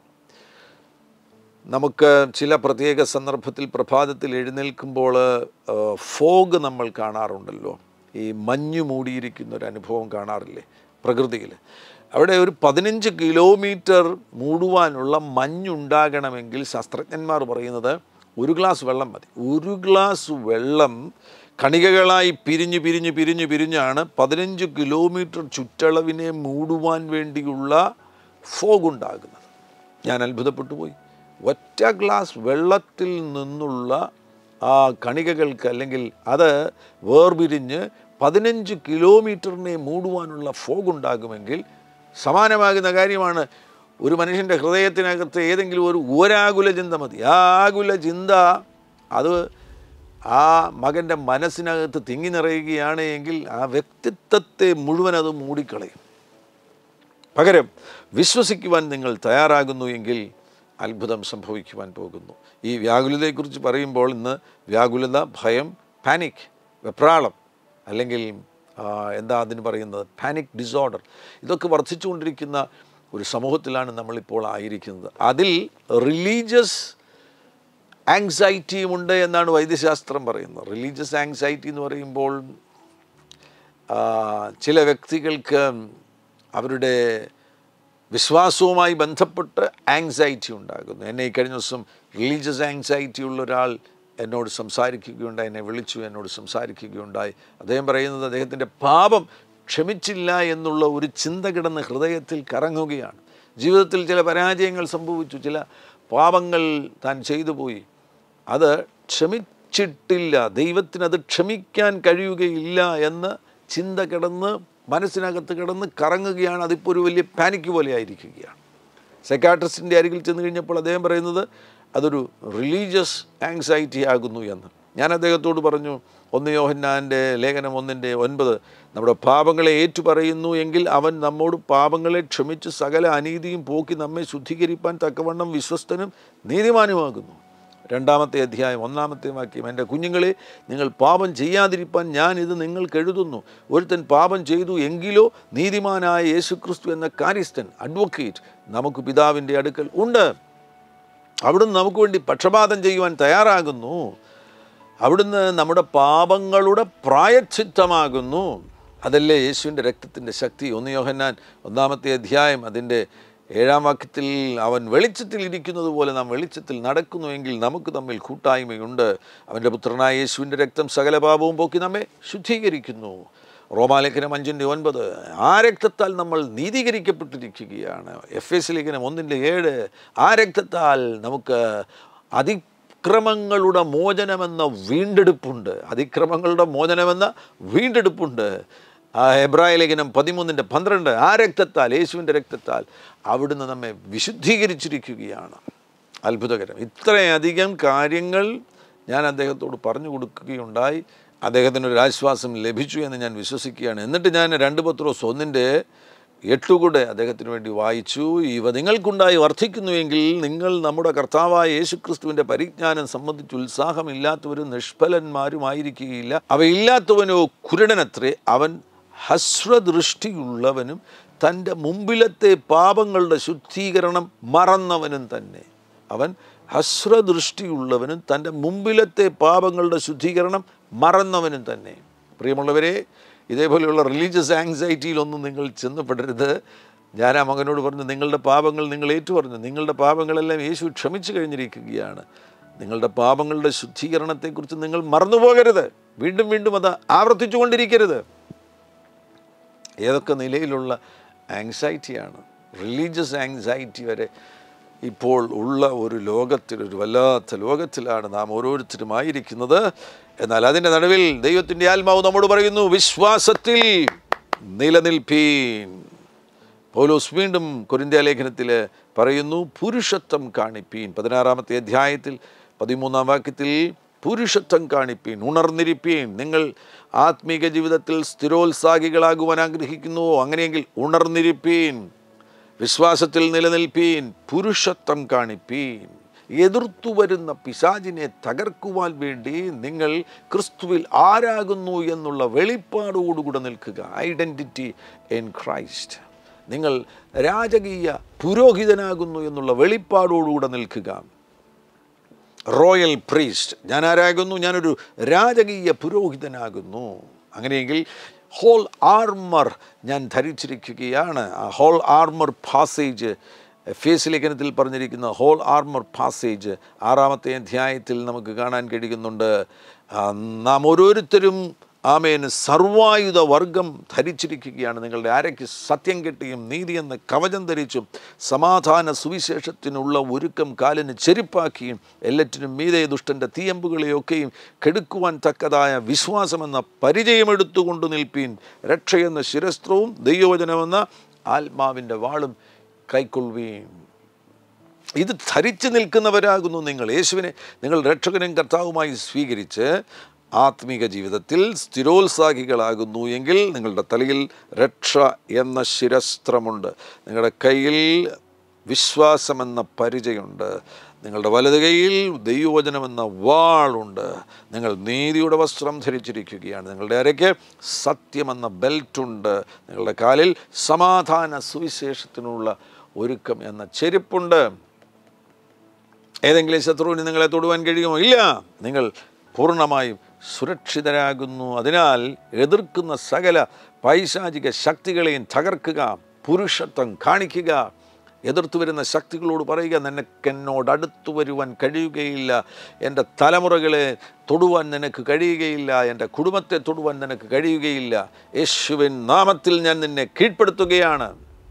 നമുക്ക് ചില പ്രത്യേക സന്ദർഭത്തിൽ പ്രഭാതത്തിൽ എഴുന്നേൽക്കുമ്പോൾ ഫോഗ് നമ്മൾ കാണാറുണ്ടല്ലോ ഈ മഞ്ഞു മൂടിയിരിക്കുന്ന ഒരു അനുഭവം കാണാറില്ലേ പ്രകൃതിയിൽ അവിടെ ഒരു പതിനഞ്ച് കിലോമീറ്റർ മൂടുവാനുള്ള മഞ്ഞുണ്ടാകണമെങ്കിൽ ശാസ്ത്രജ്ഞന്മാർ പറയുന്നത് ഒരു ഗ്ലാസ് വെള്ളം മതി ഒരു ഗ്ലാസ് വെള്ളം കണികകളായി പിരിഞ്ഞ് പിരിഞ്ഞ് പിരിഞ്ഞ് പിരിഞ്ഞാണ് പതിനഞ്ച് കിലോമീറ്റർ ചുറ്റളവിനെ മൂടുവാൻ വേണ്ടിയുള്ള ഫോഗ് ഉണ്ടാകുന്നത് ഞാൻ അത്ഭുതപ്പെട്ടു പോയി ഒറ്റ ഗ്ലാസ് വെള്ളത്തിൽ നിന്നുള്ള ആ കണികകൾക്ക് അല്ലെങ്കിൽ അത് വേർപിരിഞ്ഞ് പതിനഞ്ച് കിലോമീറ്ററിനെ മൂടുവാനുള്ള ഫോഗ് ഉണ്ടാകുമെങ്കിൽ സമാനമാകുന്ന കാര്യമാണ് ഒരു മനുഷ്യൻ്റെ ഹൃദയത്തിനകത്ത് ഏതെങ്കിലും ഒരു ഒരാകുല ചിന്ത മതി ആ ആകുല ചിന്ത അത് ആ മകൻ്റെ മനസ്സിനകത്ത് തിങ്ങി നിറയുകയാണ് എങ്കിൽ ആ വ്യക്തിത്വത്തെ മുഴുവൻ അത് മൂടിക്കളയും പകരം വിശ്വസിക്കുവാൻ നിങ്ങൾ തയ്യാറാകുന്നു എങ്കിൽ അത്ഭുതം സംഭവിക്കുവാൻ പോകുന്നു ഈ വ്യാകുലതയെക്കുറിച്ച് പറയുമ്പോൾ ഇന്ന് വ്യാകുലത ഭയം പാനിക് വെപ്രാളം അല്ലെങ്കിൽ ആ, എന്താ അതിന് പറയുന്നത് പാനിക് ഡിസോർഡർ ഇതൊക്കെ വർദ്ധിച്ചുകൊണ്ടിരിക്കുന്ന ഒരു സമൂഹത്തിലാണ് നമ്മളിപ്പോൾ ആയിരിക്കുന്നത് അതിൽ റിലീജിയസ് ആങ്സൈറ്റിയും ഉണ്ട് എന്നാണ് വൈദ്യശാസ്ത്രം പറയുന്നത് റിലീജിയസ് ആങ്സൈറ്റി എന്ന് പറയുമ്പോൾ ആ, ചില വ്യക്തികൾക്ക് അവരുടെ വിശ്വാസവുമായി ബന്ധപ്പെട്ട് ആങ്സൈറ്റി ഉണ്ടാകുന്നു എന്നെ ഈ കഴിഞ്ഞ ദിവസം റിലീജിയസ് ആങ്സൈറ്റി ഉള്ള ഒരാൾ എന്നോട് സംസാരിക്കുകയുണ്ടായി എന്നെ വിളിച്ചു എന്നോട് സംസാരിക്കുകയുണ്ടായി അദ്ദേഹം പറയുന്നത് അദ്ദേഹത്തിൻ്റെ പാപം ക്ഷമിച്ചില്ല എന്നുള്ള ഒരു ചിന്ത കിടന്ന് ഹൃദയത്തിൽ കറങ്ങുകയാണ് ജീവിതത്തിൽ ചില പരാജയങ്ങൾ സംഭവിച്ചു ചില പാപങ്ങൾ താൻ ചെയ്തു പോയി അത് ക്ഷമിച്ചിട്ടില്ല ദൈവത്തിനത് ക്ഷമിക്കാൻ കഴിയുകയില്ല എന്ന് ചിന്ത കിടന്ന് മനസ്സിനകത്ത് കിടന്ന് കറങ്ങുകയാണ് അതിപ്പോൾ ഒരു വലിയ പാനിക്ക് പോലെ ആയിരിക്കുകയാണ് സൈക്കാട്രിസ്റ്റിൻ്റെ അരികിൽ ചെന്ന് കഴിഞ്ഞപ്പോൾ അദ്ദേഹം പറയുന്നത് അതൊരു റിലീജിയസ് ആങ്സൈറ്റി ആകുന്നു എന്ന് ഞാൻ അദ്ദേഹത്തോട് പറഞ്ഞു ഒന്ന് യോഹന്നാൻ്റെ ലേഖനം ഒന്നിൻ്റെ ഒൻപത് നമ്മുടെ പാപങ്ങളെ ഏറ്റുപറയുന്നു എങ്കിൽ അവൻ നമ്മോട് പാപങ്ങളെ ക്ഷമിച്ച് സകല അനീതിയും പോക്കി നമ്മെ ശുദ്ധീകരിപ്പാൻ തക്കവണ്ണം വിശ്വസ്തനും നീതിമാനുമാകുന്നു രണ്ടാമത്തെ അധ്യായം ഒന്നാമത്തെ വാക്യം എൻ്റെ കുഞ്ഞുങ്ങളെ നിങ്ങൾ പാപം ചെയ്യാതിരിപ്പാൻ ഞാൻ ഇത് നിങ്ങൾക്ക് എഴുതുന്നു ഒരുത്തൻ പാപം ചെയ്തു എങ്കിലോ നീതിമാനായ യേശുക്രിസ്തു എന്ന കാര്യസ്ഥൻ അഡ്വക്കേറ്റ് നമുക്ക് പിതാവിൻ്റെ അടുക്കൽ ഉണ്ട് അവിടുന്ന് നമുക്ക് വേണ്ടി പക്ഷപാതം ചെയ്യുവാൻ തയ്യാറാകുന്നു അവിടുന്ന് നമ്മുടെ പാപങ്ങളുടെ പ്രായച്ചിത്തമാകുന്നു അതല്ലേ യേശുവിൻ്റെ രക്തത്തിൻ്റെ ശക്തി ഒന്ന് യോഹന്നാൻ ഒന്നാമത്തെ അധ്യായം അതിൻ്റെ ഏഴാം വാക്യത്തിൽ അവൻ വെളിച്ചത്തിൽ ഇരിക്കുന്നത് പോലെ നാം വെളിച്ചത്തിൽ നടക്കുന്നുവെങ്കിൽ നമുക്ക് തമ്മിൽ കൂട്ടായ്മയുണ്ട് അവൻ്റെ പുത്രനായ യേശുവിൻ്റെ രക്തം സകല പാപവും പോക്കി നമ്മെ ശുദ്ധീകരിക്കുന്നു റോമാലേഖനം അഞ്ചിൻ്റെ ഒൻപത് ആ രക്തത്താൽ നമ്മൾ നീതീകരിക്കപ്പെട്ടിരിക്കുകയാണ് എഫ് എസ് ലേഖനം ഒന്നിൻ്റെ ഏഴ് ആ രക്തത്താൽ നമുക്ക് അതിക്രമങ്ങളുടെ മോചനമെന്ന വീണ്ടെടുപ്പുണ്ട് അതിക്രമങ്ങളുടെ മോചനമെന്ന വീണ്ടെടുപ്പുണ്ട് ആ എബ്രായ ലേഖനം പതിമൂന്നിൻ്റെ പന്ത്രണ്ട് ആ രക്തത്താൽ യേശുവിൻ്റെ രക്തത്താൽ അവിടുന്ന് നമ്മെ വിശുദ്ധീകരിച്ചിരിക്കുകയാണ് അത്ഭുതകരം ഇത്രയധികം കാര്യങ്ങൾ ഞാൻ അദ്ദേഹത്തോട് പറഞ്ഞു കൊടുക്കുകയുണ്ടായി അദ്ദേഹത്തിന് ഒരു ആശ്വാസം ലഭിച്ചു എന്ന് ഞാൻ വിശ്വസിക്കുകയാണ് എന്നിട്ട് ഞാൻ രണ്ട് പത്രോസ് ഒന്നിൻ്റെ എട്ടുകൂടെ അദ്ദേഹത്തിന് വേണ്ടി വായിച്ചു ഇവ നിങ്ങൾക്കുണ്ടായി വർദ്ധിക്കുന്നുവെങ്കിൽ നിങ്ങൾ നമ്മുടെ കർത്താവായ യേശുക്രിസ്തുവിൻ്റെ പരിജ്ഞാനം സംബന്ധിച്ച് ഉത്സാഹമില്ലാത്തവരും നിഷ്ഫലന്മാരുമായിരിക്കുകയില്ല അവയില്ലാത്തവനോ കുരുടനത്രേ അവൻ ഹസ്രദൃഷ്ടിയുള്ളവനും തൻ്റെ മുമ്പിലത്തെ പാപങ്ങളുടെ ശുദ്ധീകരണം മറന്നവനും തന്നെ അവൻ ഹസ്രദൃഷ്ടിയുള്ളവനും തൻ്റെ മുമ്പിലത്തെ പാപങ്ങളുടെ ശുദ്ധീകരണം മറന്നവനും തന്നെ പ്രിയമുള്ളവരെ ഇതേപോലെയുള്ള റിലീജിയസ് ആങ്സൈറ്റിയിലൊന്നും നിങ്ങൾ ചെന്നപ്പെടരുത് ഞാൻ ആ മകനോട് പറഞ്ഞു നിങ്ങളുടെ പാപങ്ങൾ നിങ്ങൾ ഏറ്റുപറഞ്ഞു നിങ്ങളുടെ പാപങ്ങളെല്ലാം യേശു ക്ഷമിച്ചു കഴിഞ്ഞിരിക്കുകയാണ് നിങ്ങളുടെ പാപങ്ങളുടെ ശുദ്ധീകരണത്തെക്കുറിച്ച് നിങ്ങൾ മറന്നുപോകരുത് വീണ്ടും വീണ്ടും അത് ആവർത്തിച്ചു കൊണ്ടിരിക്കരുത് ഏതൊക്കെ നിലയിലുള്ള ആങ്സൈറ്റിയാണ് റിലീജിയസ് ആങ്സൈറ്റി വരെ ഇപ്പോൾ ഉള്ള ഒരു ലോകത്തിൽ ഒരു വല്ലാത്ത ലോകത്തിലാണ് നാം ഓരോരുത്തരും ആയിരിക്കുന്നത് എന്നാൽ അതിൻ്റെ നടുവിൽ ദൈവത്തിൻ്റെ ആത്മാവ് നമ്മോട് പറയുന്നു വിശ്വാസത്തിൽ നിലനിൽപ്പീൻ പൗലോസ് വീണ്ടും കൊരിന്ത്യ ലേഖനത്തിൽ പറയുന്നു പുരുഷത്വം കാണിപ്പീൻ പതിനാറാമത്തെ അധ്യായത്തിൽ പതിമൂന്നാം വാക്യത്തിൽ പുരുഷത്വം കാണിപ്പീൻ ഉണർന്നിരിപ്പീൻ നിങ്ങൾ ആത്മീക ജീവിതത്തിൽ സ്ഥിരോത്സാഹികളാകുവാൻ ആഗ്രഹിക്കുന്നുവോ അങ്ങനെയെങ്കിൽ ഉണർന്നിരിപ്പീൻ വിശ്വാസത്തിൽ നിലനിൽപ്പീൻ പുരുഷത്വം കാണിപ്പീൻ എതിർത്തു വരുന്ന പിശാചിനെ തകർക്കുവാൻ വേണ്ടി നിങ്ങൾ ക്രിസ്തുവിൽ ആരാകുന്നു എന്നുള്ള വെളിപ്പാടോടുകൂടെ നിൽക്കുക ഐഡൻറ്റിറ്റി ഇൻ ക്രൈസ്റ്റ് നിങ്ങൾ രാജകീയ പുരോഹിതനാകുന്നു എന്നുള്ള വെളിപ്പാടോടുകൂടെ നിൽക്കുക റോയൽ പ്രീസ്റ്റ് ഞാൻ ആരാകുന്നു ഞാനൊരു രാജകീയ പുരോഹിതനാകുന്നു അങ്ങനെയെങ്കിൽ ഹോൾ ആർമർ ഞാൻ ധരിച്ചിരിക്കുകയാണ് ആ ഹോൾ ആർമർ പാസേജ് ഫേസ് ലേഖനത്തിൽ പറഞ്ഞിരിക്കുന്ന ഹോൾ ആർമർ പാസേജ് ആറാമത്തെ അധ്യായത്തിൽ നമുക്ക് കാണാൻ കഴിയുന്നുണ്ട് ആ, നാം ഓരോരുത്തരും ആമേന് സർവായുധ വർഗം ധരിച്ചിരിക്കുകയാണ് നിങ്ങളുടെ അരയ്ക്ക് സത്യം കെട്ടിയും നീതി എന്ന കവചം ധരിച്ചും സമാധാന സുവിശേഷത്തിനുള്ള ഒരുക്കം കാലിന് ചെരുപ്പാക്കിയും എല്ലാറ്റിനും മീതെ ദുഷ്ടൻ്റെ തീയമ്പുകളെയൊക്കെയും കെടുക്കുവാൻ തക്കതായ വിശ്വാസമെന്ന പരിചയമെടുത്തുകൊണ്ട് നിൽപ്പീൻ രക്ഷയെന്ന ശിരസ്ത്രവും ദൈവവചനമെന്ന ആത്മാവിൻ്റെ വാളും കൈക്കൊള്ളുകയും ഇത് ധരിച്ചു നിൽക്കുന്നവരാകുന്നു നിങ്ങൾ യേശുവിനെ നിങ്ങൾ രക്ഷകനും കർത്താവുമായി സ്വീകരിച്ച് ആത്മീക ജീവിതത്തിൽ സ്ഥിരോത്സാഹികളാകുന്നു എങ്കിൽ നിങ്ങളുടെ തലയിൽ രക്ഷ എന്ന ശിരസ്ത്രമുണ്ട് നിങ്ങളുടെ കയ്യിൽ വിശ്വാസമെന്ന പരിചയമുണ്ട് നിങ്ങളുടെ വലത് കൈയിൽ ദൈവവചനമെന്ന വാളുണ്ട് നിങ്ങൾ നീതിയുടെ വസ്ത്രം ധരിച്ചിരിക്കുകയാണ് നിങ്ങളുടെ അരയ്ക്ക് സത്യമെന്ന ബെൽറ്റുണ്ട് നിങ്ങളുടെ കാലിൽ സമാധാന സുവിശേഷത്തിനുള്ള ഒരുക്കം എന്ന ചെരുപ്പുണ്ട് ഏതെങ്കിലും ശത്രുവിന് നിങ്ങളെ തൊടുവാൻ കഴിയുമോ ഇല്ല നിങ്ങൾ പൂർണ്ണമായും സുരക്ഷിതരാകുന്നു അതിനാൽ എതിർക്കുന്ന സകല പൈശാചിക ശക്തികളെയും തകർക്കുക പുരുഷത്വം കാണിക്കുക എതിർത്തു വരുന്ന ശക്തികളോട് പറയുക നിനക്ക് എന്നോട് അടുത്തു വരുവാൻ കഴിയുകയില്ല എൻ്റെ തലമുറകളെ തൊടുവാൻ നിനക്ക് കഴിയുകയില്ല എൻ്റെ കുടുംബത്തെ തൊടുവാൻ നിനക്ക് കഴിയുകയില്ല യേശുവിൻ നാമത്തിൽ ഞാൻ നിന്നെ കീഴ്പ്പെടുത്തുകയാണ്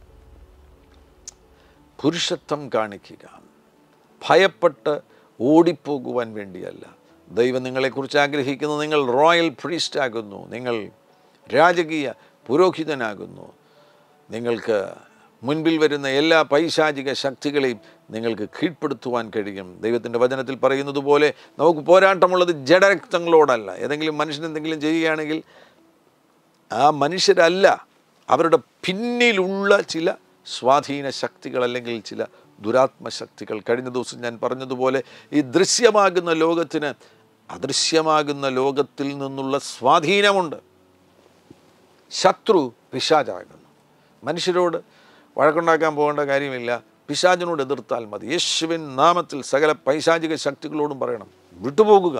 പുരുഷത്വം കാണിക്കുക ഭയപ്പെട്ട് ഓടിപ്പോകുവാൻ വേണ്ടിയല്ല ദൈവം നിങ്ങളെക്കുറിച്ച് ആഗ്രഹിക്കുന്നു നിങ്ങൾ റോയൽ പ്രീസ്റ്റ് ആകുന്നു നിങ്ങൾ രാജകീയ പുരോഹിതനാകുന്നു നിങ്ങൾക്ക് മുൻപിൽ വരുന്ന എല്ലാ പൈശാചിക ശക്തികളെയും നിങ്ങൾക്ക് കീഴ്പ്പെടുത്തുവാൻ കഴിയും ദൈവത്തിൻ്റെ വചനത്തിൽ പറയുന്നത് പോലെ നമുക്ക് പോരാട്ടമുള്ളത് ജഡരക്തങ്ങളോടല്ല ഏതെങ്കിലും മനുഷ്യൻ എന്തെങ്കിലും ചെയ്യുകയാണെങ്കിൽ ആ മനുഷ്യരല്ല അവരുടെ പിന്നിലുള്ള ചില സ്വാധീന ശക്തികൾ അല്ലെങ്കിൽ ചില ദുരാത്മ ശക്തികൾ കഴിഞ്ഞ ദിവസം ഞാൻ പറഞ്ഞതുപോലെ ഈ ദൃശ്യമാകുന്ന ലോകത്തിന് അദൃശ്യമാകുന്ന ലോകത്തിൽ നിന്നുള്ള സ്വാധീനമുണ്ട് ശത്രു പിശാചാകുന്നു മനുഷ്യരോട് വഴക്കുണ്ടാക്കാൻ പോകേണ്ട കാര്യമില്ല പിശാചിനോട് എതിർത്താൽ മതി യേശുവിൻ നാമത്തിൽ സകല പൈശാചിക ശക്തികളോടും പറയണം വിട്ടുപോകുക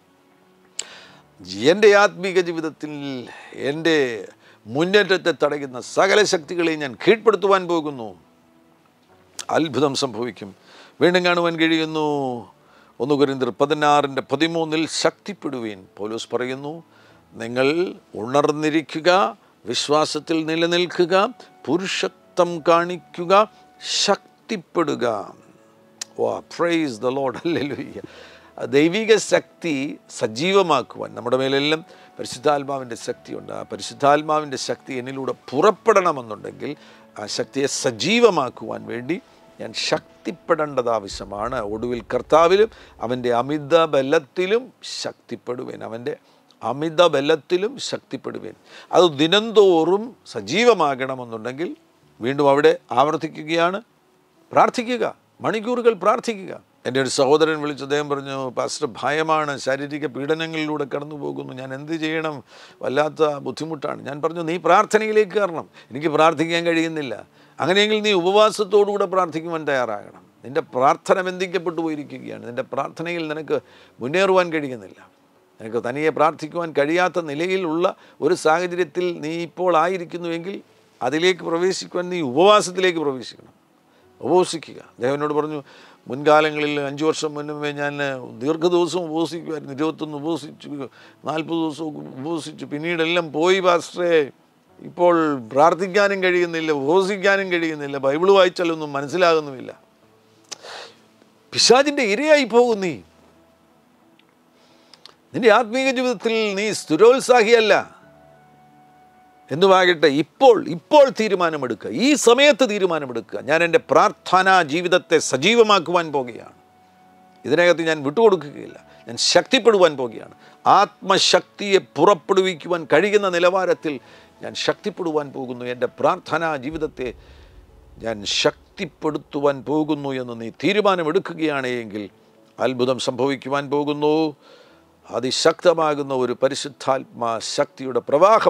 എൻ്റെ ആത്മീക ജീവിതത്തിൽ എൻ്റെ മുന്നേറ്റത്തെ തടയുന്ന സകല ശക്തികളെയും ഞാൻ കീഴ്പ്പെടുത്തുവാൻ പോകുന്നു അത്ഭുതം സംഭവിക്കും വീണ്ടും കാണുവാൻ കഴിയുന്നു ഒന്ന് കുരിന്തർ പതിനാറിൻ്റെ പതിമൂന്നിൽ ശക്തിപ്പെടുവീൻ പോലീസ് പറയുന്നു നിങ്ങൾ ഉണർന്നിരിക്കുക വിശ്വാസത്തിൽ നിലനിൽക്കുക പുരുഷത്വം കാണിക്കുക ശക്തിപ്പെടുക വാ പ്രൈസ് ദ ലോഡ് അല്ലെലുയ്യ ദൈവിക ശക്തി സജീവമാക്കുവാൻ നമ്മുടെ മേലെല്ലാം പരിശുദ്ധാത്മാവിൻ്റെ ശക്തിയുണ്ട് ആ പരിശുദ്ധാത്മാവിൻ്റെ ശക്തി എന്നിലൂടെ പുറപ്പെടണമെന്നുണ്ടെങ്കിൽ ആ ശക്തിയെ സജീവമാക്കുവാൻ വേണ്ടി ഞാൻ ശക്തിപ്പെടേണ്ടത് ആവശ്യമാണ് ഒടുവിൽ കർത്താവിലും അവൻ്റെ അമിത ബലത്തിലും ശക്തിപ്പെടുവേൻ അവൻ്റെ അമിത ബലത്തിലും ശക്തിപ്പെടുവേൻ അത് ദിനംതോറും സജീവമാകണമെന്നുണ്ടെങ്കിൽ വീണ്ടും അവിടെ ആവർത്തിക്കുകയാണ് പ്രാർത്ഥിക്കുക മണിക്കൂറുകൾ പ്രാർത്ഥിക്കുക എൻ്റെ ഒരു സഹോദരൻ വിളിച്ച് അദ്ദേഹം പറഞ്ഞു പാസ്റ്റർ ഭയമാണ് ശാരീരിക പീഡനങ്ങളിലൂടെ കടന്നു പോകുന്നു ഞാൻ എന്ത് ചെയ്യണം വല്ലാത്ത ബുദ്ധിമുട്ടാണ് ഞാൻ പറഞ്ഞു നീ പ്രാർത്ഥനയിലേക്ക് കയറണം എനിക്ക് പ്രാർത്ഥിക്കാൻ കഴിയുന്നില്ല അങ്ങനെയെങ്കിൽ നീ ഉപവാസത്തോടുകൂടെ പ്രാർത്ഥിക്കുവാൻ തയ്യാറാകണം നിൻ്റെ പ്രാർത്ഥന ബന്ധിക്കപ്പെട്ടു പോയിരിക്കുകയാണ് നിൻ്റെ പ്രാർത്ഥനയിൽ നിനക്ക് മുന്നേറുവാൻ കഴിയുന്നില്ല നിനക്ക് തനിയെ പ്രാർത്ഥിക്കുവാൻ കഴിയാത്ത നിലയിലുള്ള ഒരു സാഹചര്യത്തിൽ നീ ഇപ്പോൾ ആയിരിക്കുന്നുവെങ്കിൽ അതിലേക്ക് പ്രവേശിക്കുവാൻ നീ ഉപവാസത്തിലേക്ക് പ്രവേശിക്കണം ഉപവസിക്കുക ദേവനോട് പറഞ്ഞു മുൻകാലങ്ങളിൽ അഞ്ച് വർഷം മുന്നേ ഞാൻ ദീർഘദിവസം ഉപവസിക്കുമായിരുന്നു ഇരുപത്തൊന്ന് ഉപവസിച്ചു നാൽപ്പത് ദിവസം ഉപവസിച്ചു പിന്നീടെല്ലാം പോയി പാസ്റ്ററേ ഇപ്പോൾ പ്രാർത്ഥിക്കാനും കഴിയുന്നില്ല ഉപവസിക്കാനും കഴിയുന്നില്ല ബൈബിൾ വായിച്ചാലൊന്നും മനസ്സിലാകുന്നുമില്ല പിശാചിൻ്റെ ഇരയായി പോകും നീ നിന്റെ ആത്മീക ജീവിതത്തിൽ നീ സ്ഥിരോത്സാഹിയല്ല എന്തുമാകട്ടെ ഇപ്പോൾ ഇപ്പോൾ തീരുമാനമെടുക്കുക ഈ സമയത്ത് തീരുമാനമെടുക്കുക ഞാൻ എൻ്റെ പ്രാർത്ഥനാ ജീവിതത്തെ സജീവമാക്കുവാൻ പോകുകയാണ് ഇതിനകത്ത് ഞാൻ വിട്ടുകൊടുക്കുകയില്ല ഞാൻ ശക്തിപ്പെടുവാൻ പോകുകയാണ് ആത്മശക്തിയെ പുറപ്പെടുവിക്കുവാൻ കഴിയുന്ന നിലവാരത്തിൽ ഞാൻ ശക്തിപ്പെടുവാൻ പോകുന്നു എൻ്റെ പ്രാർത്ഥനാ ജീവിതത്തെ ഞാൻ ശക്തിപ്പെടുത്തുവാൻ പോകുന്നു എന്ന് നീ തീരുമാനമെടുക്കുകയാണ് എങ്കിൽ അത്ഭുതം സംഭവിക്കുവാൻ പോകുന്നു അതിശക്തമാകുന്ന ഒരു പരിശുദ്ധാത്മാ ശക്തിയുടെ പ്രവാഹം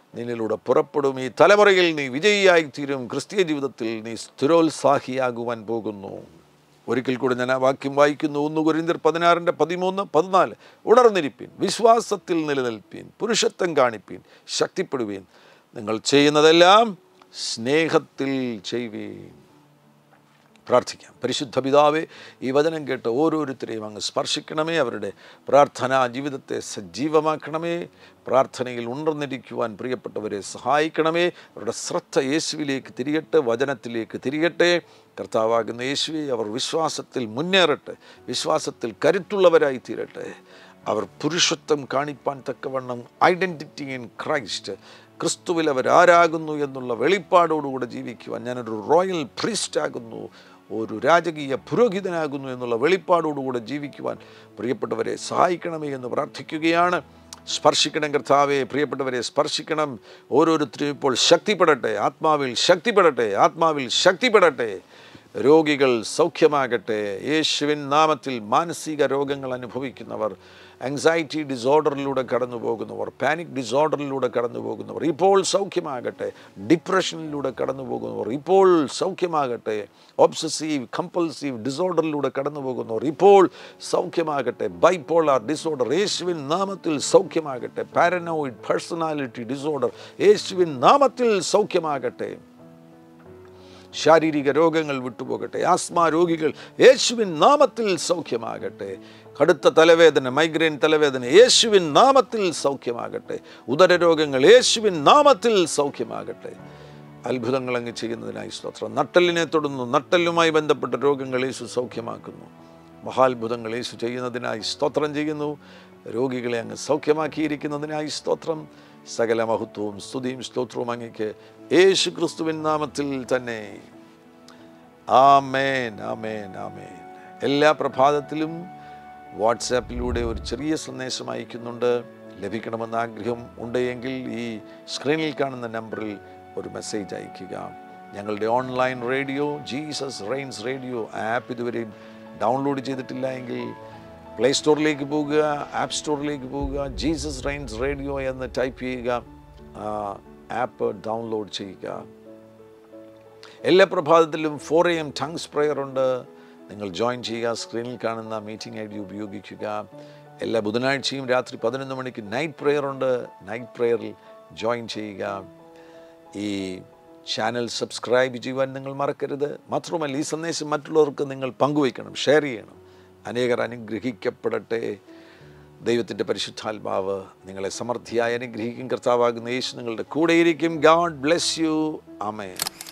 നിന്നിലൂടെ പുറപ്പെടും ഈ തലമുറയിൽ നീ വിജയിയായി തീരും ക്രിസ്തീയ ജീവിതത്തിൽ നീ സ്ഥിരോത്സാഹിയാകുവാൻ പോകുന്നു ഒരിക്കൽ കൂടി ഞാൻ ആ വാക്യം വായിക്കുന്നു ഒന്ന് കുരിന്തിർ പതിനാറിൻ്റെ പതിമൂന്ന് പതിനാല് ഉണർന്നിരിപ്പീൻ വിശ്വാസത്തിൽ നിലനിൽപ്പീൻ പുരുഷത്വം കാണിപ്പീൻ ശക്തിപ്പെടുവീൻ നിങ്ങൾ ചെയ്യുന്നതെല്ലാം സ്നേഹത്തിൽ ചെയ്യുവീൻ പ്രാർത്ഥിക്കാം പരിശുദ്ധ പിതാവേ ഈ വചനം കേട്ട് ഓരോരുത്തരെയും അങ്ങ് സ്പർശിക്കണമേ അവരുടെ പ്രാർത്ഥനാ ജീവിതത്തെ സജീവമാക്കണമേ പ്രാർത്ഥനയിൽ ഉണർന്നിരിക്കുവാൻ പ്രിയപ്പെട്ടവരെ സഹായിക്കണമേ അവരുടെ ശ്രദ്ധ യേശുവിലേക്ക് തിരിയട്ടെ വചനത്തിലേക്ക് തിരിയട്ടെ കർത്താവാകുന്ന യേശുവെ അവർ വിശ്വാസത്തിൽ മുന്നേറട്ടെ വിശ്വാസത്തിൽ കരുത്തുള്ളവരായി തീരട്ടെ അവർ പുരുഷത്വം കാണിപ്പാൻ തക്കവണ്ണം ഐഡൻറ്റിറ്റി ഇൻ ക്രൈസ്റ്റ് ക്രിസ്തുവിൽ അവരാരാകുന്നു എന്നുള്ള വെളിപ്പാടോടുകൂടെ ജീവിക്കുവാൻ ഞാനൊരു റോയൽ പ്രീസ്റ്റ് ആകുന്നു ഒരു രാജകീയ പുരോഹിതനാകുന്നു എന്നുള്ള വെളിപ്പാടോടുകൂടെ ജീവിക്കുവാൻ പ്രിയപ്പെട്ടവരെ സഹായിക്കണമേ എന്ന് പ്രാർത്ഥിക്കുകയാണ് സ്പർശിക്കണം കർത്താവെ പ്രിയപ്പെട്ടവരെ സ്പർശിക്കണം ഓരോരുത്തരും ഇപ്പോൾ ശക്തിപ്പെടട്ടെ ആത്മാവിൽ ശക്തിപ്പെടട്ടെ ആത്മാവിൽ ശക്തിപ്പെടട്ടെ രോഗികൾ സൗഖ്യമാകട്ടെ യേശുവിൻ നാമത്തിൽ മാനസിക രോഗങ്ങൾ അനുഭവിക്കുന്നവർ ആങ്സൈറ്റി ഡിസോർഡറിലൂടെ കടന്നു പോകുന്നവർ പാനിക് ഡിസോർഡറിലൂടെ കടന്നു പോകുന്നവർ ഇപ്പോൾ സൗഖ്യമാകട്ടെ ഡിപ്രഷനിലൂടെ കടന്നു പോകുന്നവർ ഇപ്പോൾ സൗഖ്യമാകട്ടെ ഒബ്സസീവ് കമ്പൾസീവ് ഡിസോർഡറിലൂടെ കടന്നു പോകുന്നവർ ഇപ്പോൾ സൗഖ്യമാകട്ടെ ബൈപോളാർ ഡിസോർഡർ യേശുവിൻ നാമത്തിൽ സൗഖ്യമാകട്ടെ പാരനോയിഡ് പേഴ്സണാലിറ്റി ഡിസോർഡർ യേശുവിൻ നാമത്തിൽ സൗഖ്യമാകട്ടെ ശാരീരിക രോഗങ്ങൾ വിട്ടുപോകട്ടെ ആസ്മ രോഗികൾ യേശുവിൻ നാമത്തിൽ സൗഖ്യമാകട്ടെ കടുത്ത തലവേദന മൈഗ്രെയിൻ തലവേദന യേശുവിൻ നാമത്തിൽ സൗഖ്യമാകട്ടെ ഉദരരോഗങ്ങൾ യേശുവിൻ നാമത്തിൽ സൗഖ്യമാകട്ടെ അത്ഭുതങ്ങൾ അങ്ങ് ചെയ്യുന്നതിനായി സ്തോത്രം നട്ടലിനെ തൊടുന്നു നട്ടലുമായി ബന്ധപ്പെട്ട രോഗങ്ങൾ യേശു സൗഖ്യമാക്കുന്നു മഹാത്ഭുതങ്ങൾ യേശു ചെയ്യുന്നതിനായി സ്തോത്രം ചെയ്യുന്നു രോഗികളെ അങ്ങ് സൗഖ്യമാക്കിയിരിക്കുന്നതിനായി സ്തോത്രം സകല മഹത്വവും സ്തുതിയും സ്തോത്രവും അങ്ങയ്ക്ക് യേശു ക്രിസ്തുവിൻ നാമത്തിൽ തന്നെ ആമേൻ ആമേൻ ആമേൻ എല്ലാ പ്രഭാതത്തിലും വാട്സാപ്പിലൂടെ ഒരു ചെറിയ സന്ദേശം അയക്കുന്നുണ്ട് ലഭിക്കണമെന്ന ആഗ്രഹം ഉണ്ടെങ്കിൽ ഈ സ്ക്രീനിൽ കാണുന്ന നമ്പറിൽ ഒരു മെസ്സേജ് അയയ്ക്കുക ഞങ്ങളുടെ online radio Jesus Rains Radio app ഇതുവരെയും ഡൗൺലോഡ് ചെയ്തിട്ടില്ല എങ്കിൽ പ്ലേ സ്റ്റോറിലേക്ക് പോകുക ആപ്പ് സ്റ്റോറിലേക്ക് പോകുക ജീസസ് റെയിൻസ് റേഡിയോ എന്ന് ടൈപ്പ് ചെയ്യുക ആപ്പ് ഡൗൺലോഡ് ചെയ്യുക എല്ലാ പ്രഭാതത്തിലും four A M tongues prayer ഉണ്ട് നിങ്ങൾ ജോയിൻ ചെയ്യുക സ്ക്രീനിൽ കാണുന്ന മീറ്റിംഗ് ഐ ഡി ഉപയോഗിക്കുക എല്ലാ ബുധനാഴ്ചയും രാത്രി പതിനൊന്ന് മണിക്ക് നൈറ്റ് പ്രെയർ ഉണ്ട് നൈറ്റ് പ്രെയറിൽ ജോയിൻ ചെയ്യുക ഈ ചാനൽ സബ്സ്ക്രൈബ് ചെയ്യുവാൻ നിങ്ങൾ മറക്കരുത് മാത്രമല്ല ഈ സന്ദേശം മറ്റുള്ളവർക്ക് നിങ്ങൾ പങ്കുവയ്ക്കണം ഷെയർ ചെയ്യണം അനേകർ അനുഗ്രഹിക്കപ്പെടട്ടെ ദൈവത്തിൻ്റെ പരിശുദ്ധാത്മാവ് നിങ്ങളെ സമൃദ്ധിയായി അനുഗ്രഹിക്കും കർത്താവാകുന്ന യേശു നിങ്ങളുടെ കൂടെയിരിക്കും ഗാഡ് ബ്ലെസ് യു അമേ